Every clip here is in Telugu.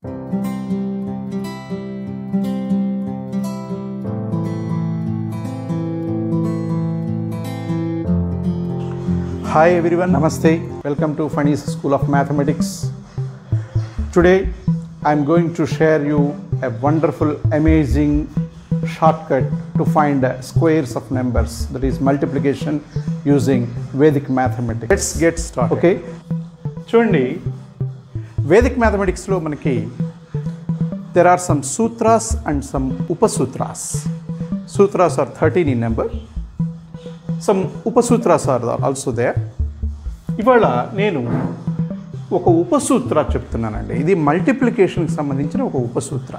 Hi everyone, Namaste. Welcome to Funny's School of Mathematics. Today I am going to share you a wonderful, amazing shortcut to find uh, squares of numbers, that is multiplication using Vedic mathematics. Let's get started. Okay. చూడండి వేదిక్ మ్యాథమెటిక్స్లో మనకి there are some sutras and some upasutras sutras are thirteen in number some upasutras are also they ఇవాళ నేను ఒక ఉపసూత్ర చెప్తున్నానండి ఇది మల్టిప్లికేషన్కి సంబంధించిన ఒక ఉపసూత్ర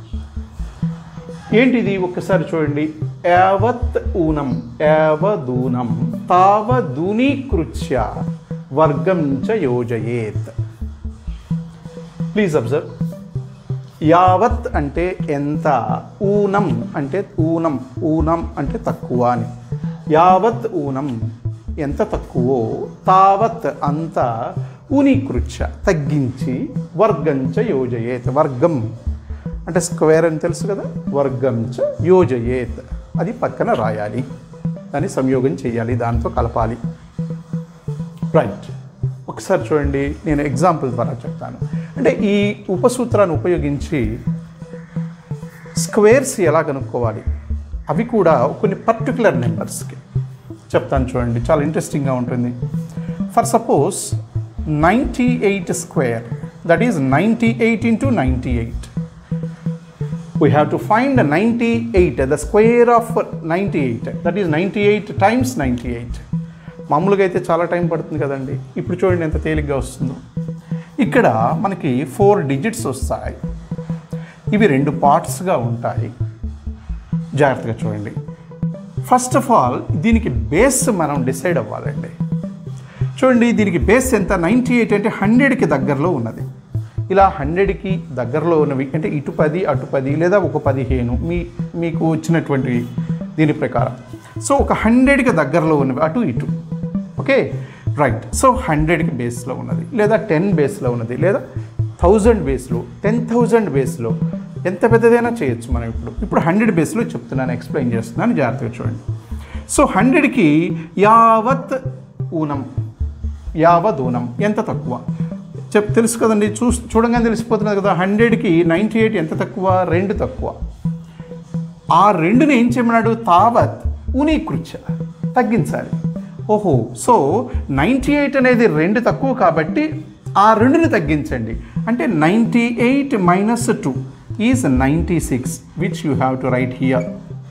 ఏంటిది ఒక్కసారి చూడండి యావత్ ఊనం యావదూనం తావదూనీకృత్య వర్గం చ యోజయేత్ ప్లీజ్ అబ్జర్వ్ యావత్ అంటే ఎంత ఊనం అంటే ఊనం ఊనం అంటే తక్కువ అని యావత్ ఊనం ఎంత తక్కువో తావత్ అంత ఊనీకృత్య తగ్గించి వర్గంచ యోజయేత్ వర్గం అంటే స్క్వేర్ అని తెలుసు కదా వర్గంచ యోజయేత్ అది పక్కన రాయాలి దాన్ని సంయోగం చేయాలి దాంతో కలపాలి రైట్ ఒకసారి చూడండి నేను ఎగ్జాంపుల్ ద్వారా చెప్తాను అంటే ఈ ఉపసూత్రాన్ని ఉపయోగించి స్క్వేర్స్ ఎలా కనుక్కోవాలి అవి కూడా కొన్ని పర్టికులర్ నెంబర్స్కి చెప్తాను చూడండి చాలా ఇంట్రెస్టింగ్గా ఉంటుంది for suppose ninety eight square that is ninety eight into ninety eight we have to find 98 the square of 98 that is 98 times 98 మామూలుగా అయితే చాలా టైం పడుతుంది కదండి ఇప్పుడు చూడండి ఎంత తేలిగ్గా వస్తుందో ఇక్కడ మనకి ఫోర్ డిజిట్స్ వస్తాయి ఇవి రెండు పార్ట్స్గా ఉంటాయి జాగ్రత్తగా చూడండి ఫస్ట్ ఆఫ్ ఆల్ దీనికి బేస్ మనం డిసైడ్ అవ్వాలండి చూడండి దీనికి బేస్ ఎంత నైంటీ ఎయిట్ అంటే హండ్రెడ్కి దగ్గరలో ఉన్నది ఇలా హండ్రెడ్కి దగ్గరలో ఉన్నవి అంటే ఇటు పది అటు పది లేదా ఒక పదిహేను మీ మీకు వచ్చినటువంటి దీని ప్రకారం సో ఒక హండ్రెడ్కి దగ్గరలో ఉన్నవి అటు ఇటు ఓకే రైట్ సో హండ్రెడ్కి బేస్లో ఉన్నది లేదా టెన్ బేస్లో ఉన్నది లేదా థౌజండ్ బేస్లో టెన్ థౌజండ్ బేస్లో ఎంత పెద్దదైనా చేయొచ్చు మనం ఇప్పుడు ఇప్పుడు హండ్రెడ్ బేస్లో చెప్తున్నాను ఎక్స్ప్లెయిన్ చేస్తున్నాను జాగ్రత్తగా చూడండి సో హండ్రెడ్కి యావత్ ఊనం యావదూనం ఎంత తక్కువ చెప్ తెలుసు కదండి చూ చూడంగానే తెలిసిపోతున్నది కదా హండ్రెడ్కి నైంటీ ఎయిట్ ఎంత తక్కువ రెండు తక్కువ ఆ రెండుని ఏం చేయమన్నాడు తావత్ ఉనీకృత్య తగ్గించాలి ఓహో సో నైంటీ ఎయిట్ అనేది రెండు తక్కువ కాబట్టి ఆ రెండుని తగ్గించండి అంటే ninety eight minus two is ninety six which you have to write here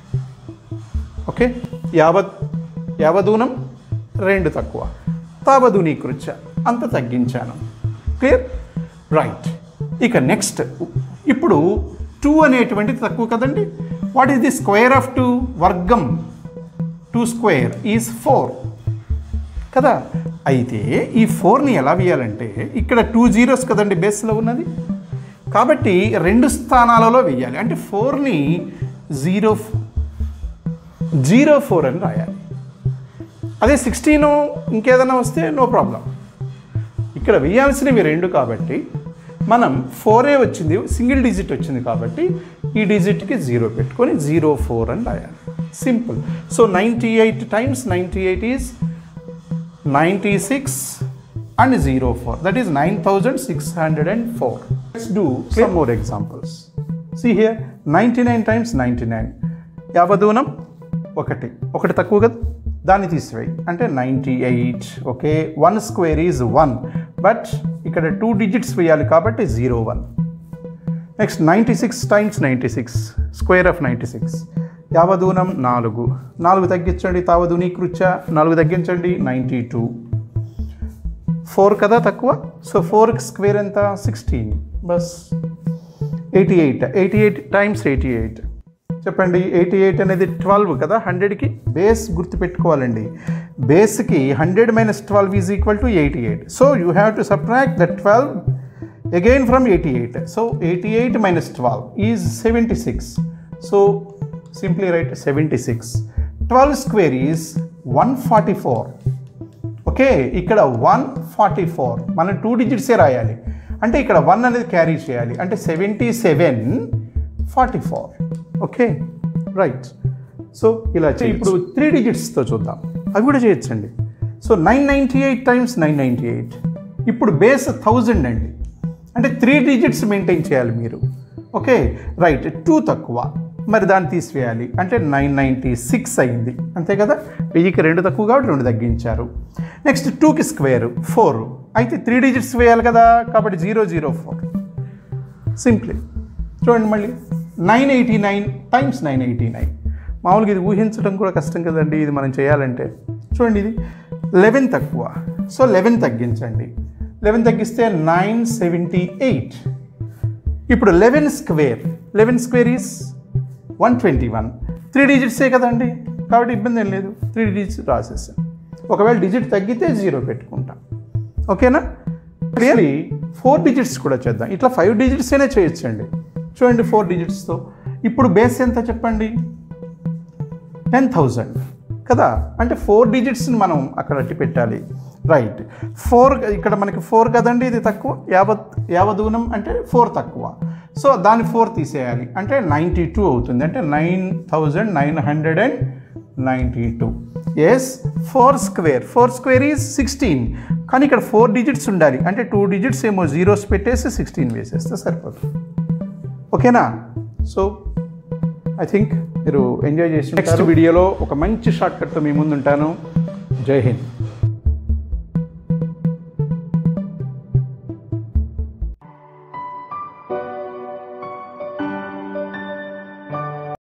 okay యావత్ యావదూనం రెండు తక్కువ తావదూనీకృత్య అంత తగ్గించాను క్లియర్ రైట్ ఇక నెక్స్ట్ ఇప్పుడు టూ అనేటువంటిది తక్కువ కదండి what is the square of two వర్గం టూ స్క్వేర్ ఈజ్ ఫోర్ కదా అయితే ఈ ఫోర్ని ఎలా వేయాలంటే ఇక్కడ టూ జీరోస్ కదండి బేస్లో ఉన్నది కాబట్టి రెండు స్థానాలలో వేయాలి అంటే ఫోర్ని జీరో జీరో ఫోర్ అని రాయాలి అదే సిక్స్టీన్ ఇంకేదైనా వస్తే నో ప్రాబ్లం ఇక్కడ వేయాల్సినవి రెండు కాబట్టి మనం ఫోరే వచ్చింది సింగిల్ డిజిట్ వచ్చింది కాబట్టి ఈ డిజిట్కి జీరో పెట్టుకొని జీరో ఫోర్ అని రాయాలి simple so ninety eight times ninety eight is ninety six and zero four that is nine thousand six hundred and four let's do some more examples see here ninety nine times ninety nine యావదూనం ఒకటి ఒకటి తక్కువ కదా దాన్ని తీసివేయి అంటే ninety eight okay one square is one but ఇక్కడ టూ డిజిట్స్ వేయాలి కాబట్టి zero one next ninety six times ninety six square of ninety six యావదూనం నాలుగు నాలుగు తగ్గించండి తావదూని కృత్య నాలుగు తగ్గించండి నైంటీ టూ ఫోర్ కదా తక్కువ సో ఫోర్కి స్క్వేర్ ఎంత సిక్స్టీన్ బస్ eighty eight eighty eight times eighty eight చెప్పండి ఎయిటీ ఎయిట్ అనేది ట్వెల్వ్ కదా హండ్రెడ్కి బేస్ గుర్తుపెట్టుకోవాలండి బేస్కి hundred minus twelve is equal to eighty eight so you have to subtract the twelve again from eighty eight so eighty eight minus twelve is seventy six so simply write seventy six twelve square is one forty four okay ఇక్కడ వన్ ఫార్టీ ఫోర్ మనం టూ డిజిట్సే రాయాలి అంటే ఇక్కడ వన్ అనేది క్యారీ చేయాలి అంటే seventy seven forty four okay right so ఇలా చేయి. ఇప్పుడు త్రీ డిజిట్స్తో చూద్దాం అవి కూడా చేయొచ్చండి so nine ninety eight times nine ninety eight ఇప్పుడు బేస్ థౌజండ్ అండి అంటే త్రీ డిజిట్స్ మెయింటైన్ చేయాలి మీరు ఓకే రైట్ టూ తక్కువ మరి దాన్ని తీసివేయాలి అంటే నైన్ నైంటీ సిక్స్ అయింది అంతే కదా వెయ్యికి రెండు తక్కువ కాబట్టి రెండు తగ్గించారు నెక్స్ట్ టూకి స్క్వేర్ ఫోర్ అయితే త్రీ డిజిట్స్ వేయాలి కదా కాబట్టి జీరో జీరో ఫోర్ సింప్లీ చూడండి మళ్ళీ nine eighty nine times nine eighty nine మామూలుగా ఇది ఊహించడం కూడా కష్టం కదండి ఇది మనం చేయాలంటే చూడండి ఇది లెవెన్ తక్కువ సో లెవెన్ తగ్గించండి లెవెన్ తగ్గిస్తే నైన్ సెవెంటీ ఎయిట్ ఇప్పుడు eleven square eleven square is one twenty one three డిజిట్సే కదండి కాబట్టి ఇబ్బంది ఏం లేదు త్రీ డిజిట్స్ రాసేసాను ఒకవేళ డిజిట్ తగ్గితే జీరో పెట్టుకుంటాం ఓకేనా క్లియర్లీ ఫోర్ డిజిట్స్ కూడా చేద్దాం ఇట్లా ఫైవ్ డిజిట్స్ అయినా చేయొచ్చండి చూడండి ఫోర్ డిజిట్స్తో ఇప్పుడు బేస్ ఎంత చెప్పండి టెన్ థౌజండ్ కదా అంటే ఫోర్ డిజిట్స్ని మనం అక్కడ అట్టి పెట్టాలి రైట్ ఫోర్ ఇక్కడ మనకి ఫోర్ కదండి ఇది తక్కువ యావత్ యావదూనం అంటే ఫోర్ తక్కువ సో దాని ఫోర్ తీసేయాలి అంటే నైంటీ టూ అవుతుంది అంటే nine thousand nine hundred and ninety two ఎస్ four square four square is sixteen కానీ ఇక్కడ ఫోర్ డిజిట్స్ ఉండాలి అంటే టూ డిజిట్స్ ఏమో జీరోస్ పెట్టేసి సిక్స్టీన్ వేసేస్తే సరిపోతుంది ఓకేనా సో ఐ థింక్ మీరు ఎంజాయ్ చేసి నెక్స్ట్ వీడియోలో ఒక మంచి షార్ట్ కట్తో మీ ముందు ఉంటాను జై హింద్